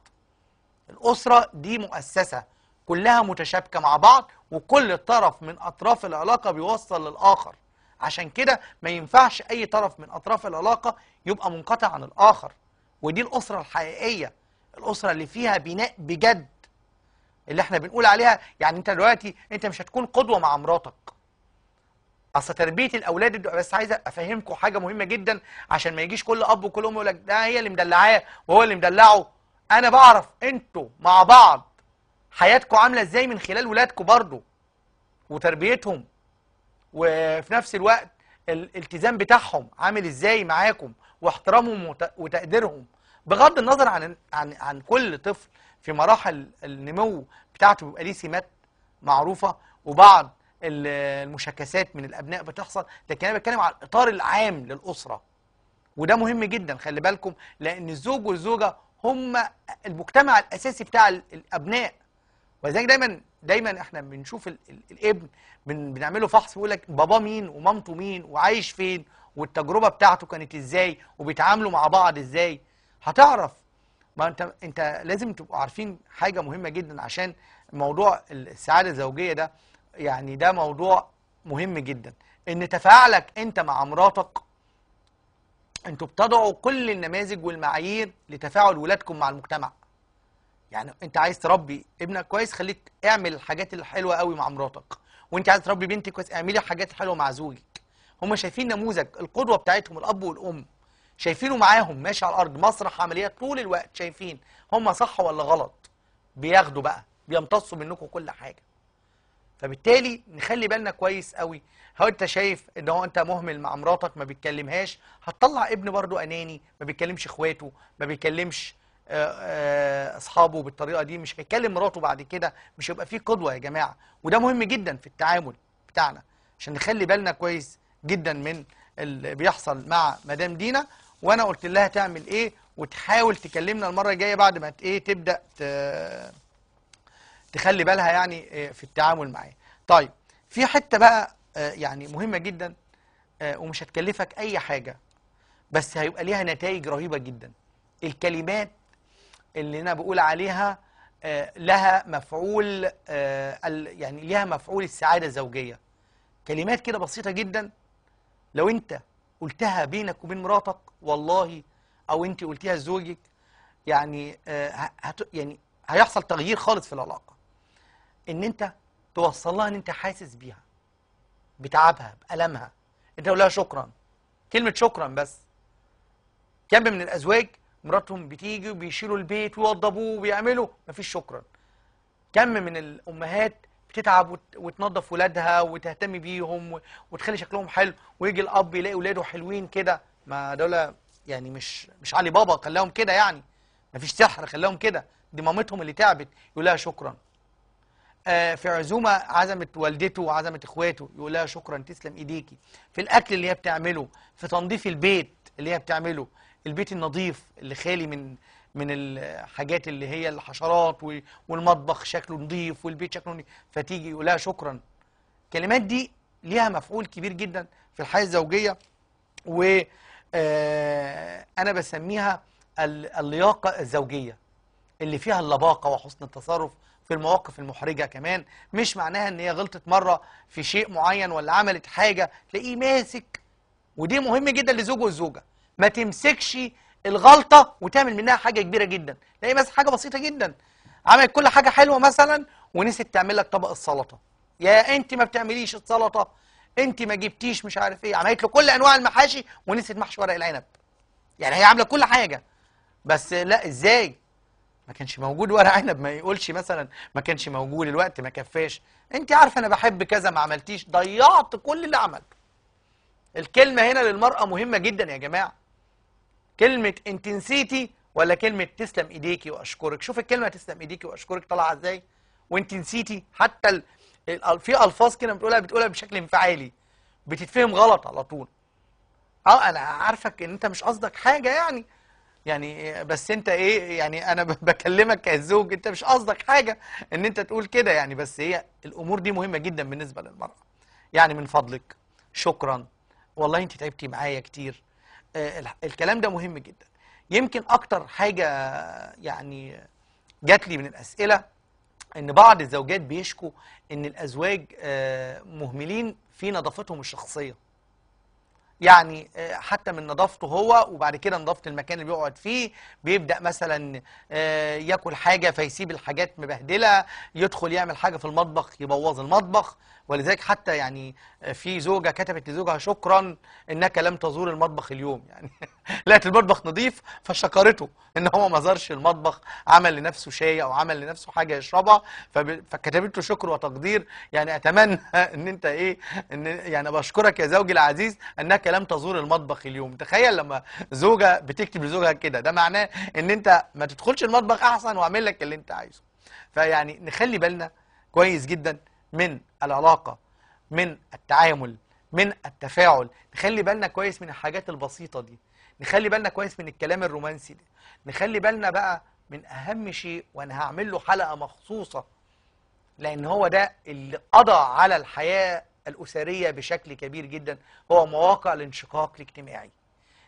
الاسره دي مؤسسه كلها متشابكه مع بعض وكل طرف من اطراف العلاقه بيوصل للاخر عشان كده ما ينفعش اي طرف من اطراف العلاقه يبقى منقطع عن الاخر ودي الاسره الحقيقيه الاسره اللي فيها بناء بجد اللي احنا بنقول عليها يعني انت دلوقتي انت مش هتكون قدوه مع مراتك اصل تربيه الاولاد الد- بس عايز افهمكم حاجه مهمه جدا عشان ما يجيش كل اب وكل ام يقول لك ده هي اللي مدلعاه وهو اللي مدلعه انا بعرف انتوا مع بعض حياتكم عامله ازاي من خلال ولادكم برضو وتربيتهم وفي نفس الوقت الالتزام بتاعهم عامل ازاي معاكم واحترامهم وت- وتقديرهم بغض النظر عن عن عن كل طفل في مراحل النمو بتاعته بيبقى ليه سمات معروفه وبعض ال- المشاكسات من الابناء بتحصل لكن انا بتكلم على الاطار العام للاسره وده مهم جدا خلي بالكم لان الزوج والزوجه هم المجتمع الاساسي بتاع ال- الابناء ولذلك دايما دايما احنا بنشوف ال ال الابن بن بنعمله فحص بيقول لك باباه مين ومامته مين وعايش فين والتجربه بتاعته كانت ازاي وبيتعاملوا مع بعض ازاي هتعرف ما انت انت لازم تبقوا عارفين حاجه مهمه جدا عشان موضوع السعاده الزوجيه ده يعني ده موضوع مهم جدا ان تفاعلك انت مع مراتك انتوا بتضعوا كل النماذج والمعايير لتفاعل ولادكم مع المجتمع يعني انت عايز تربي ابنك كويس خليك اعمل الحاجات الحلوه قوي مع مراتك وانت عايز تربي بنتك كويس اعملي الحاجات الحلوه مع زوجك هم شايفين نموذج القدوه بتاعتهم الاب والام شايفينه معاهم ماشي على الارض مسرح عمليات طول الوقت شايفين هم صح ولا غلط بياخدوا بقى بيمتصوا منكم كل حاجه فبالتالي نخلي بالنا كويس قوي هو انت شايف ان هو انت مهمل مع مراتك ما بيتكلمهاش هتطلع ابن برضو اناني ما بيكلمش اخواته ما بيكلمش آه، آه، اصحابه بالطريقه دي مش هيكلم مراته بعد كده مش هيبقى فيه قدوه يا جماعه وده مهم جدا في التعامل بتاعنا عشان نخلي بالنا كويس جدا من اللي بيحصل مع مدام دينا وانا قلت لها تعمل ايه وتحاول تكلمنا المره الجايه بعد ما ت- ايه تبدا ت- تخلي بالها يعني آه، في التعامل معاه طيب في حته بقى آه، يعني مهمه جدا آه، ومش هتكلفك اي حاجه بس هيبقى ليها نتائج رهيبه جدا الكلمات اللي انا بقول عليها آه، لها مفعول آه، ال- يعني ليها مفعول السعاده الزوجيه كلمات كده بسيطه جدا لو انت قلتها بينك وبين مراتك والله او انت قلتيها لزوجك يعني آه، ه- هت يعني هيحصل تغيير خالص في العلاقه ان انت توصل لها ان انت حاسس بيها بتعبها بألمها انت تقول لها شكرا كلمة شكرا بس كم من الأزواج مراتهم بتيجي وبيشيلوا البيت ويوضبوه وبيعملوا مفيش شكرا كم من الأمهات بتتعب وت- وتنظف ولادها وتهتم بيهم و- وتخلي شكلهم حلو ويجي الأب يلاقي ولاده حلوين كده ما دول يعني مش مش علي بابا خلاهم كده يعني مفيش سحر خلاهم كده دي مامتهم اللي تعبت يقول لها شكرا آه، في عزومه عزمت والدته وعزمت اخواته يقول لها شكرا تسلم ايديكي في الاكل اللي هي بتعمله في تنظيف البيت اللي هي بتعمله البيت النظيف اللي خالي من من الحاجات اللي هي الحشرات و- والمطبخ شكله نظيف والبيت شكله نظيف فتيجي يقول لها شكرا الكلمات دي ليها مفعول كبير جدا في الحياه الزوجيه و آه، انا بسميها ال- اللياقه الزوجيه اللي فيها اللباقه وحسن التصرف في المواقف المحرجه كمان مش معناها ان هي غلطت مره في شيء معين ولا عملت حاجه تلاقيه ماسك ودي مهم جدا للزوج والزوجه ما تمسكش الغلطه وتعمل منها حاجه كبيره جدا تلاقيه ماسك حاجه بسيطه جدا عملت كل حاجه حلوه مثلا ونسيت تعمل لك طبق السلطه يا انت ما بتعمليش السلطه انت ما جبتيش مش عارف ايه عملت له كل انواع المحاشي ونسيت محشي ورق العنب يعني هي عامله كل حاجه بس لا ازاي ما كانش موجود ورق عنب ما يقولش مثلا ما كانش موجود الوقت ما كفاش انت عارفه انا بحب كذا ما عملتيش ضيعت كل اللي عملته الكلمه هنا للمراه مهمه جدا يا جماعه كلمه انت نسيتي ولا كلمه تسلم ايديكي واشكرك شوف الكلمه تسلم ايديكي واشكرك طالعه ازاي وانت نسيتي حتى ال... ال... في الفاظ كده بتقولها بتقولها بشكل انفعالي بتتفهم غلط على طول اه انا عارفك ان انت مش قصدك حاجه يعني يعني بس انت ايه يعني انا ب- بكلمك كزوج انت مش قصدك حاجه ان انت تقول كده يعني بس هي الامور دي مهمه جدا بالنسبه للمراه يعني من فضلك شكرا والله انت تعبتي معايا كتير آه، ال- الكلام ده مهم جدا يمكن اكتر حاجه يعني جات لي من الاسئله ان بعض الزوجات بيشكوا ان الازواج آه، مهملين في نظافتهم الشخصيه يعني آه، حتى من نظافته هو وبعد كده نظافه المكان اللي بيقعد فيه بيبدا مثلا آه، ياكل حاجه فيسيب الحاجات مبهدله يدخل يعمل حاجه في المطبخ يبوظ المطبخ ولذلك حتى يعني آه، في زوجه كتبت لزوجها شكرا انك لم تزور المطبخ اليوم يعني لقت المطبخ نظيف فشكرته ان هو ما زارش المطبخ عمل لنفسه شاي او عمل لنفسه حاجه يشربها فب- فكتبت له شكر وتقدير يعني اتمنى ان انت ايه ان يعني بشكرك يا زوجي العزيز انك لم تزور المطبخ اليوم تخيل لما زوجه بتكتب لزوجها كده ده معناه ان انت ما تدخلش المطبخ احسن واعمل لك اللي انت عايزه فيعني نخلي بالنا كويس جدا من العلاقه من التعامل من التفاعل نخلي بالنا كويس من الحاجات البسيطه دي نخلي بالنا كويس من الكلام الرومانسي ده نخلي بالنا بقى من اهم شيء وانا هعمل له حلقه مخصوصه لان هو ده اللي قضى على الحياه الاسريه بشكل كبير جدا هو مواقع الانشقاق الاجتماعي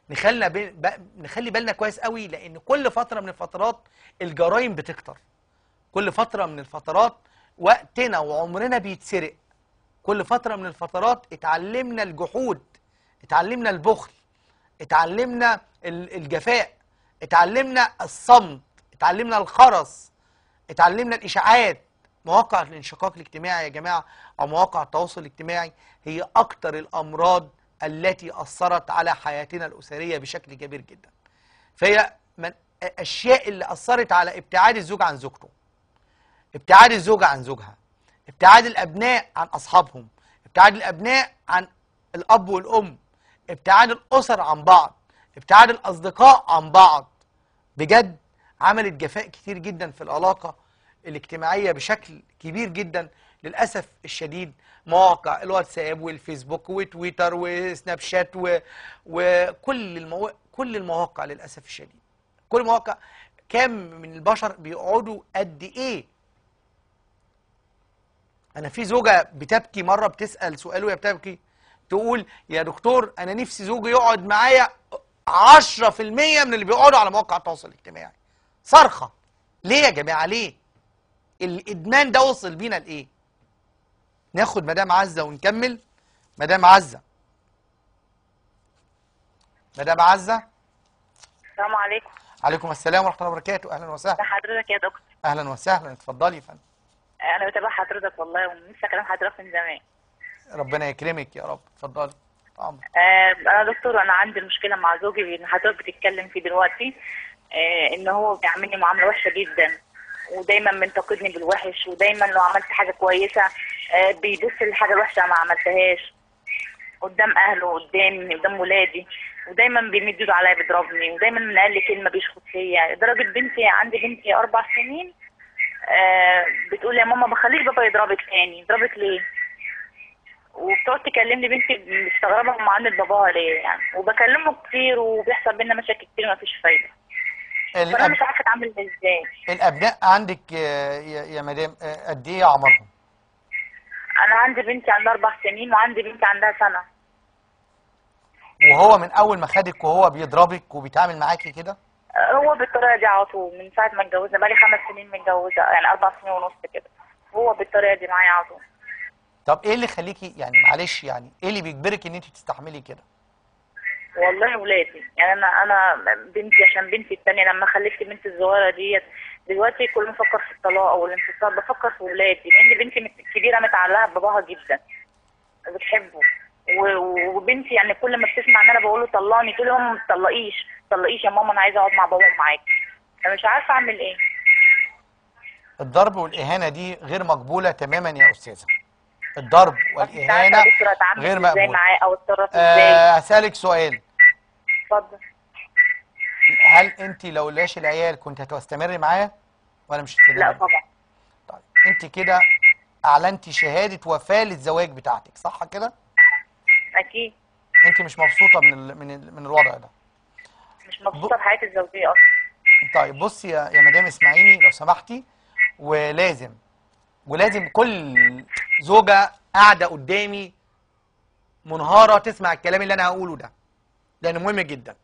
نخلي ب... نخلي بالنا كويس قوي لان كل فتره من الفترات الجرائم بتكتر كل فتره من الفترات وقتنا وعمرنا بيتسرق كل فتره من الفترات اتعلمنا الجحود اتعلمنا البخل اتعلمنا ال- الجفاء اتعلمنا الصمت اتعلمنا الخرس اتعلمنا الاشاعات مواقع الانشقاق الاجتماعي يا جماعه او مواقع التواصل الاجتماعي هي اكتر الامراض التي اثرت على حياتنا الاسريه بشكل كبير جدا فهي من الاشياء اللي اثرت على ابتعاد الزوج عن زوجته ابتعاد الزوجه عن زوجها ابتعاد الابناء عن اصحابهم ابتعاد الابناء عن الاب والام ابتعاد الاسر عن بعض ابتعاد الاصدقاء عن بعض بجد عملت جفاء كتير جدا في العلاقه الاجتماعيه بشكل كبير جدا للاسف الشديد مواقع الواتساب والفيسبوك وتويتر وسناب شات و... وكل المو... كل المواقع للاسف الشديد كل المواقع كام من البشر بيقعدوا قد ايه انا في زوجه بتبكي مره بتسال سؤال وهي بتبكي تقول يا دكتور انا نفسي زوجي يقعد معايا 10% من اللي بيقعدوا على مواقع التواصل الاجتماعي صرخه ليه يا جماعه ليه الادمان ده وصل بينا لايه ناخد مدام عزه ونكمل مدام عزه مدام عزه السلام عليكم عليكم السلام ورحمه الله وبركاته اهلا وسهلا ده حضرتك يا دكتور اهلا وسهلا اتفضلي يا فندم انا بتابع حضرتك والله ولسه كلام حضرتك من زمان ربنا يكرمك يا رب اتفضلي طبعا آه انا دكتور انا عندي مشكله مع زوجي اللي حضرتك بتتكلم فيه دلوقتي آه ان هو بيعاملني معامله وحشه جدا ودايما بينتقدني بالوحش ودايما لو عملت حاجه كويسه آه بيبص للحاجه الوحشه أنا ما عملتهاش قدام اهله قدامي قدام ولادي ودايما بيمد ايده عليا بيضربني ودايما من اقل كلمه بيشخط فيا لدرجه بنتي عندي بنتي اربع سنين آه بتقول يا ماما بخليش بابا يضربك تاني يضربك ليه وبتقعد تكلمني بنتي مستغربه من معامله باباها ليه يعني وبكلمه كتير وبيحصل بينا مشاكل كتير مفيش فايده فانا الأب... مش عارفه اتعامل ازاي الابناء عندك آه، يا يا مدام آه، قد ايه عمرهم انا عندي بنتي عندها اربع سنين وعندي بنتي عندها سنه وهو من اول ما خدك وهو بيضربك وبيتعامل معاكي كده آه، هو بالطريقه دي على طول من ساعه ما اتجوزنا بقالي خمس سنين متجوزه يعني اربع سنين ونص كده هو بالطريقه دي معايا على طول طب ايه اللي يخليكي يعني معلش يعني ايه اللي بيجبرك ان انت تستحملي كده والله ولادي يعني انا انا بنتي عشان بنتي التانية لما خلفت بنتي الصغيره ديت دلوقتي كل ما افكر في الطلاق او الانفصال بفكر في ولادي لان بنتي مت- الكبيره متعلقه بباباها جدا بتحبه و- وبنتي يعني كل ما بتسمع ان انا بقول له طلقني تقول لي ماما ما تطلقيش طلقيش يا ماما انا عايزه اقعد مع بابا ومعاكي انا مش عارفه اعمل ايه الضرب والاهانه دي غير مقبوله تماما يا استاذه الضرب مش عارفه والاهانه يا دكتور اتعامل غير ازاي مقبول معاه او اتصرف ازاي آه، هسألك سؤال اتفضل هل انت لو لاش العيال كنت هتستمري معاه ولا مش هتستمري لا طبعا طيب انت كده اعلنتي شهاده وفاه للزواج بتاعتك صح كده اكيد انت مش مبسوطه من ال من ال من الوضع ده مش مبسوطه بحياتي الزوجيه اصلا طيب بصي يا يا مدام اسمعيني لو سمحتي ولازم ولازم كل زوجة قاعدة قدامي منهارة تسمع الكلام اللي أنا هقوله ده لأنه مهم جدا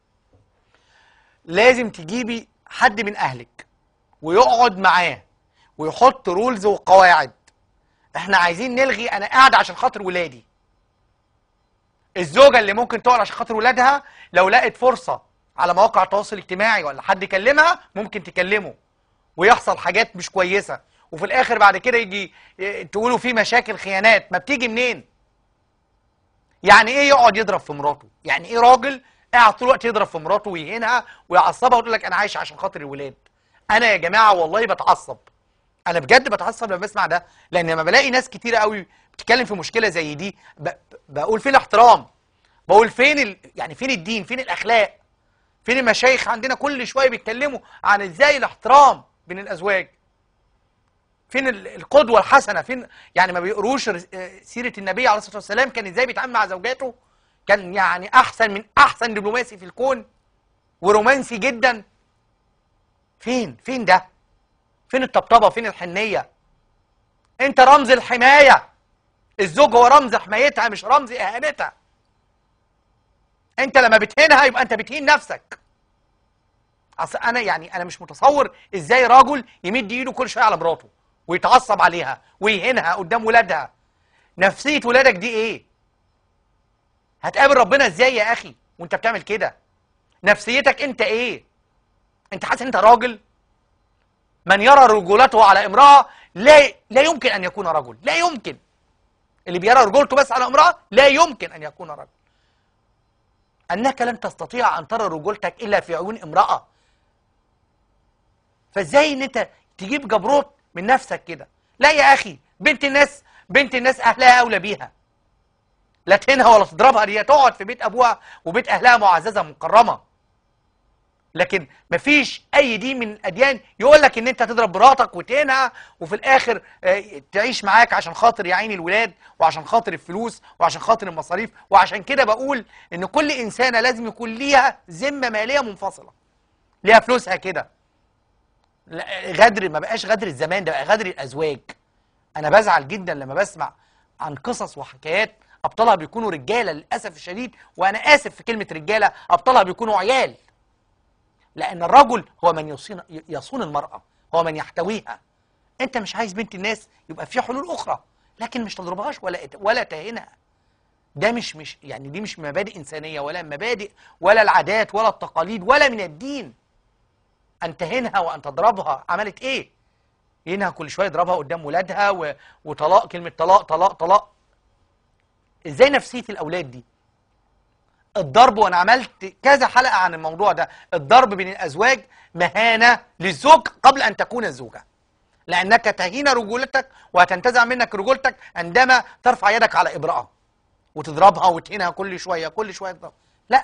لازم تجيبي حد من أهلك ويقعد معاه ويحط رولز وقواعد احنا عايزين نلغي انا قاعد عشان خاطر ولادي الزوجة اللي ممكن تقعد عشان خاطر ولادها لو لقت فرصة على مواقع التواصل الاجتماعي ولا حد يكلمها ممكن تكلمه ويحصل حاجات مش كويسة وفي الاخر بعد كده يجي ي- تقولوا في مشاكل خيانات ما بتيجي منين يعني ايه يقعد يضرب في مراته يعني ايه راجل قاعد طول الوقت يضرب في مراته ويهينها ويعصبها ويقول لك انا عايش عشان خاطر الولاد انا يا جماعه والله بتعصب انا بجد بتعصب لما بسمع ده لان لما بلاقي ناس كتيره قوي بتتكلم في مشكله زي دي ب... بقول فين الاحترام بقول فين ال... يعني فين الدين فين الاخلاق فين المشايخ عندنا كل شويه بيتكلموا عن ازاي الاحترام بين الازواج فين ال- القدوه الحسنه فين يعني ما بيقروش رس- آه، سيره النبي عليه الصلاه والسلام كان ازاي بيتعامل مع زوجاته كان يعني احسن من احسن دبلوماسي في الكون ورومانسي جدا فين فين ده فين الطبطبه فين الحنيه انت رمز الحمايه الزوج هو رمز حمايتها مش رمز اهانتها انت لما بتهينها يبقى انت بتهين نفسك اصل انا يعني انا مش متصور ازاي راجل يمد ايده كل شويه على مراته ويتعصب عليها ويهينها قدام ولادها نفسيه ولادك دي ايه هتقابل ربنا ازاي يا اخي وانت بتعمل كده نفسيتك انت ايه انت حاسس انت راجل من يرى رجولته على امراه لا لا يمكن ان يكون رجل لا يمكن اللي بيرى رجولته بس على امراه لا يمكن ان يكون رجل انك لن تستطيع ان ترى رجولتك الا في عيون امراه فازاي ان انت تجيب جبروت من نفسك كده لا يا اخي بنت الناس بنت الناس اهلها اولى بيها لا تهينها ولا تضربها دي تقعد في بيت ابوها وبيت اهلها معززه مكرمه لكن مفيش اي دين من الاديان يقول لك ان انت تضرب مراتك وتهينها وفي الاخر آه، تعيش معاك عشان خاطر يا عيني الولاد وعشان خاطر الفلوس وعشان خاطر المصاريف وعشان كده بقول ان كل انسانه لازم يكون ليها ذمه ماليه منفصله ليها فلوسها كده لا، غدر ما بقاش غدر الزمان ده بقى غدر الازواج انا بزعل جدا لما بسمع عن قصص وحكايات ابطالها بيكونوا رجاله للاسف الشديد وانا اسف في كلمه رجاله ابطالها بيكونوا عيال لان الرجل هو من يصين يصون المراه هو من يحتويها انت مش عايز بنت الناس يبقى في حلول اخرى لكن مش تضربهاش ولا ولا تهينها ده مش مش يعني دي مش مبادئ انسانيه ولا مبادئ ولا العادات ولا التقاليد ولا من الدين ان تهينها وان تضربها عملت ايه ينهى كل شويه يضربها قدام ولادها و... وطلاق كلمه طلاق طلاق طلاق ازاي نفسيه الاولاد دي الضرب وانا عملت كذا حلقه عن الموضوع ده الضرب بين الازواج مهانه للزوج قبل ان تكون الزوجه لانك تهين رجولتك وهتنتزع منك رجولتك عندما ترفع يدك على ابرأة وتضربها وتهينها كل شويه كل شويه تضرب. لا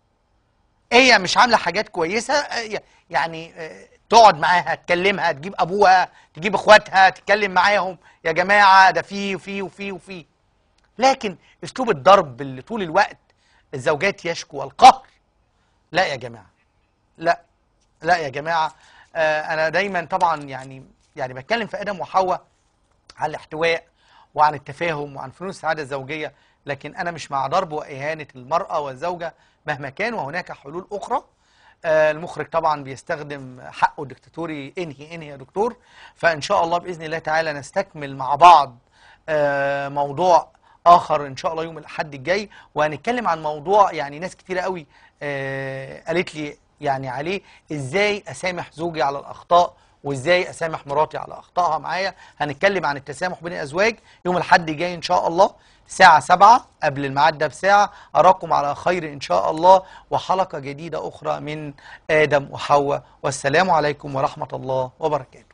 هي مش عامله حاجات كويسه آه، يعني آه، تقعد معاها تكلمها تجيب ابوها تجيب اخواتها تتكلم معاهم يا جماعه ده في وفي وفي وفي لكن اسلوب الضرب اللي طول الوقت الزوجات يشكو القهر لا يا جماعه لا لا يا جماعه آه، انا دايما طبعا يعني يعني بتكلم في ادم وحواء عن الاحتواء وعن التفاهم وعن فنون السعاده الزوجيه لكن انا مش مع ضرب واهانه المراه والزوجه مهما كان وهناك حلول اخرى آه، المخرج طبعا بيستخدم حقه الدكتاتوري انهي انهي يا دكتور فان شاء الله باذن الله تعالى نستكمل مع بعض آه، موضوع اخر ان شاء الله يوم الاحد الجاي وهنتكلم عن موضوع يعني ناس كتيره قوي آه، قالت لي يعني عليه ازاي اسامح زوجي على الاخطاء وازاي اسامح مراتي على اخطائها معايا هنتكلم عن التسامح بين الازواج يوم الاحد الجاي ان شاء الله الساعة سبعة قبل الميعاد ده بساعة أراكم على خير إن شاء الله وحلقة جديدة أخرى من آدم وحواء والسلام عليكم ورحمة الله وبركاته